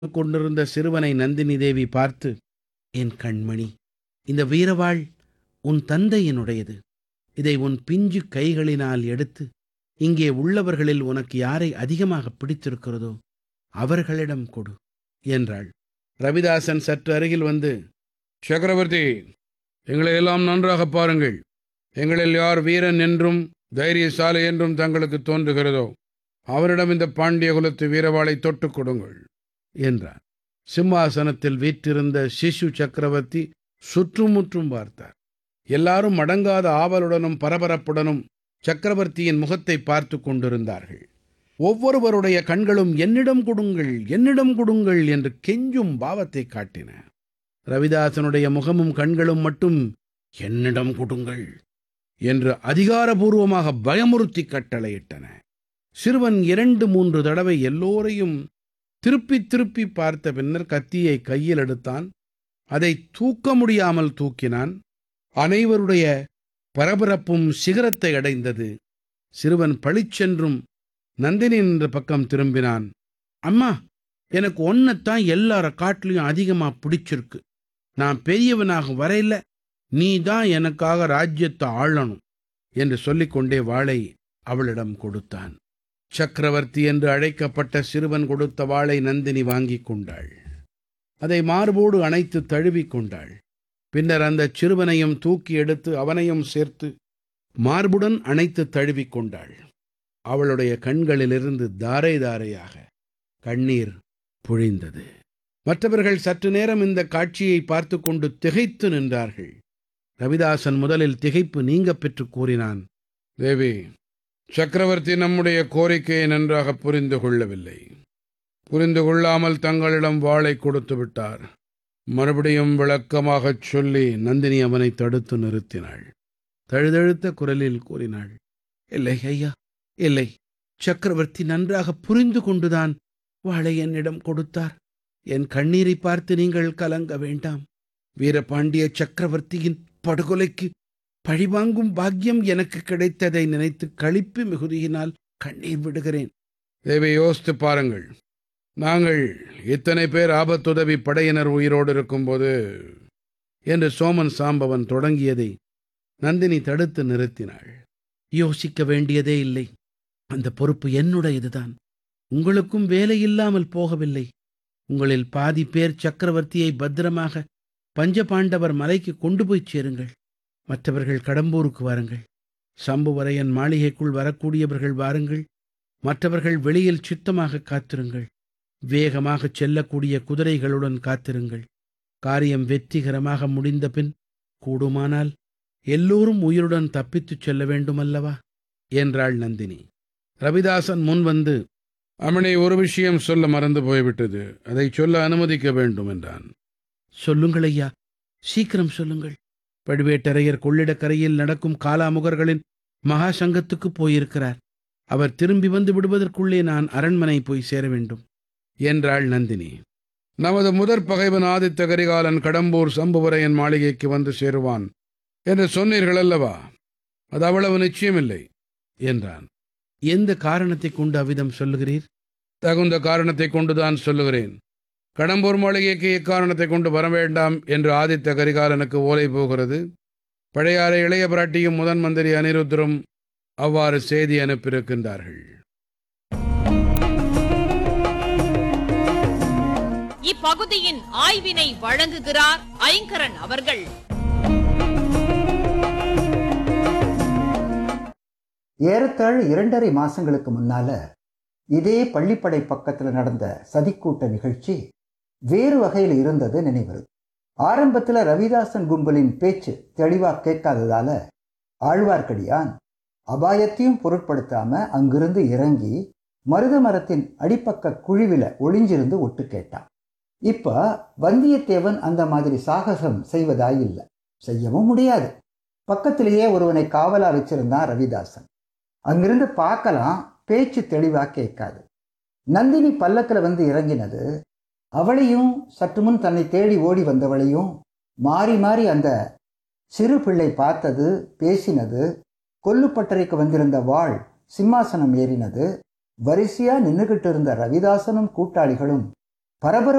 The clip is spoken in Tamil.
கொண்டிருந்த சிறுவனை நந்தினி தேவி பார்த்து என் கண்மணி இந்த வீரவாள் உன் தந்தையினுடையது இதை உன் பிஞ்சு கைகளினால் எடுத்து இங்கே உள்ளவர்களில் உனக்கு யாரை அதிகமாக பிடித்திருக்கிறதோ அவர்களிடம் கொடு என்றாள் ரவிதாசன் சற்று அருகில் வந்து சக்கரவர்த்தி எங்களை எல்லாம் நன்றாக பாருங்கள் எங்களில் யார் வீரன் என்றும் தைரியசாலி என்றும் தங்களுக்கு தோன்றுகிறதோ அவரிடம் இந்த பாண்டிய குலத்து வீரவாளை தொட்டுக் கொடுங்கள் என்றார் சிம்மாசனத்தில் வீற்றிருந்த சிசு சக்கரவர்த்தி சுற்றுமுற்றும் பார்த்தார் எல்லாரும் அடங்காத ஆவலுடனும் பரபரப்புடனும் சக்கரவர்த்தியின் முகத்தை பார்த்து கொண்டிருந்தார்கள் ஒவ்வொருவருடைய கண்களும் என்னிடம் கொடுங்கள் என்னிடம் கொடுங்கள் என்று கெஞ்சும் பாவத்தை காட்டின ரவிதாசனுடைய முகமும் கண்களும் மட்டும் என்னிடம் கொடுங்கள் என்று அதிகாரபூர்வமாக பயமுறுத்தி கட்டளையிட்டன சிறுவன் இரண்டு மூன்று தடவை எல்லோரையும் திருப்பி திருப்பி பார்த்த பின்னர் கத்தியை கையில் எடுத்தான் அதை தூக்க முடியாமல் தூக்கினான் அனைவருடைய பரபரப்பும் சிகரத்தை அடைந்தது சிறுவன் பளிச்சென்றும் நந்தினி என்ற பக்கம் திரும்பினான் அம்மா எனக்கு ஒன்னத்தான் எல்லார காட்டிலையும் அதிகமா பிடிச்சிருக்கு நான் பெரியவனாக வரையில நீ தான் எனக்காக ராஜ்யத்தை ஆளணும் என்று சொல்லிக்கொண்டே வாளை அவளிடம் கொடுத்தான் சக்கரவர்த்தி என்று அழைக்கப்பட்ட சிறுவன் கொடுத்த வாளை நந்தினி வாங்கிக் கொண்டாள் அதை மார்போடு அணைத்து தழுவிக் கொண்டாள் பின்னர் அந்த சிறுவனையும் தூக்கி எடுத்து அவனையும் சேர்த்து மார்புடன் அணைத்து தழுவிக் கொண்டாள் அவளுடைய கண்களிலிருந்து தாரை தாரையாக கண்ணீர் பொழிந்தது மற்றவர்கள் சற்று நேரம் இந்த காட்சியை பார்த்து கொண்டு திகைத்து நின்றார்கள் ரவிதாசன் முதலில் திகைப்பு நீங்க பெற்று கூறினான் தேவி சக்கரவர்த்தி நம்முடைய கோரிக்கையை நன்றாக புரிந்து கொள்ளவில்லை புரிந்து கொள்ளாமல் தங்களிடம் வாளை கொடுத்து விட்டார் மறுபடியும் விளக்கமாகச் சொல்லி நந்தினி அவனை தடுத்து நிறுத்தினாள் தழுதழுத்த குரலில் கூறினாள் இல்லை ஐயா இல்லை சக்கரவர்த்தி நன்றாக புரிந்து கொண்டுதான் வாளை என்னிடம் கொடுத்தார் என் கண்ணீரை பார்த்து நீங்கள் கலங்க வேண்டாம் வீரபாண்டிய சக்கரவர்த்தியின் படுகொலைக்கு பழிவாங்கும் பாக்கியம் எனக்கு கிடைத்ததை நினைத்து களிப்பு மிகுதியினால் கண்ணீர் விடுகிறேன் தேவி யோசித்து பாருங்கள் நாங்கள் இத்தனை பேர் ஆபத்துதவி படையினர் உயிரோடு இருக்கும்போது என்று சோமன் சாம்பவன் தொடங்கியதை நந்தினி தடுத்து நிறுத்தினாள் யோசிக்க வேண்டியதே இல்லை அந்த பொறுப்பு என்னுடையதுதான் உங்களுக்கும் வேலை இல்லாமல் போகவில்லை உங்களில் பாதி பேர் சக்கரவர்த்தியை பத்திரமாக பஞ்சபாண்டவர் மலைக்கு கொண்டு போய் சேருங்கள் மற்றவர்கள் கடம்பூருக்கு வாருங்கள் சம்புவரையன் மாளிகைக்குள் வரக்கூடியவர்கள் வாருங்கள் மற்றவர்கள் வெளியில் சித்தமாக காத்திருங்கள் வேகமாகச் செல்லக்கூடிய குதிரைகளுடன் காத்திருங்கள் காரியம் வெற்றிகரமாக முடிந்த பின் கூடுமானால் எல்லோரும் உயிருடன் தப்பித்துச் செல்ல வேண்டுமல்லவா என்றாள் நந்தினி ரவிதாசன் முன் வந்து அமணி ஒரு விஷயம் சொல்ல மறந்து போய்விட்டது அதை சொல்ல அனுமதிக்க வேண்டும் என்றான் சொல்லுங்கள் ஐயா சீக்கிரம் சொல்லுங்கள் பழுவேட்டரையர் கொள்ளிடக்கரையில் நடக்கும் காலாமுகர்களின் மகா சங்கத்துக்கு போயிருக்கிறார் அவர் திரும்பி வந்து விடுவதற்குள்ளே நான் அரண்மனை போய் சேர வேண்டும் என்றாள் நந்தினி நமது முதற் பகைவன் ஆதித்த கரிகாலன் கடம்பூர் சம்புவரையன் மாளிகைக்கு வந்து சேருவான் என்று சொன்னீர்கள் அல்லவா அது அவ்வளவு நிச்சயமில்லை என்றான் எந்த காரணத்தைக் கொண்டு அவ்விதம் சொல்லுகிறீர் தகுந்த காரணத்தை கொண்டுதான் சொல்லுகிறேன் கடம்பூர் மாளிகைக்கு இக்காரணத்தை கொண்டு வர வேண்டாம் என்று ஆதித்த கரிகாலனுக்கு ஓலை போகிறது பழையாறை இளைய பிராட்டியும் முதன் மந்திரி அனிருத்தரும் அவ்வாறு செய்தி அனுப்பியிருக்கின்றார்கள் இப்பகுதியின் ஆய்வினை வழங்குகிறார் ஐங்கரன் அவர்கள் ஏறத்தாழ இரண்டரை மாசங்களுக்கு முன்னால இதே பள்ளிப்படை பக்கத்துல நடந்த சதிக்கூட்ட நிகழ்ச்சி வேறு வகையில் இருந்தது நினைவரு ஆரம்பத்துல ரவிதாசன் கும்பலின் பேச்சு தெளிவா கேட்காததால ஆழ்வார்க்கடியான் அபாயத்தையும் பொருட்படுத்தாம அங்கிருந்து இறங்கி மருத மரத்தின் அடிப்பக்க குழிவில ஒளிஞ்சிருந்து ஒட்டு கேட்டான் இப்ப வந்தியத்தேவன் அந்த மாதிரி சாகசம் செய்வதாயில்லை செய்யவும் முடியாது பக்கத்திலேயே ஒருவனை காவலா வச்சிருந்தான் ரவிதாசன் அங்கிருந்து பார்க்கலாம் பேச்சு தெளிவா கேட்காது நந்தினி பல்லக்கில் வந்து இறங்கினது அவளையும் சற்று முன் தன்னை தேடி ஓடி வந்தவளையும் மாறி மாறி அந்த சிறு பிள்ளை பார்த்தது பேசினது கொல்லுப்பட்டறைக்கு வந்திருந்த வாள் சிம்மாசனம் ஏறினது வரிசையா நின்றுகிட்டு இருந்த ரவிதாசனும் கூட்டாளிகளும் பரபர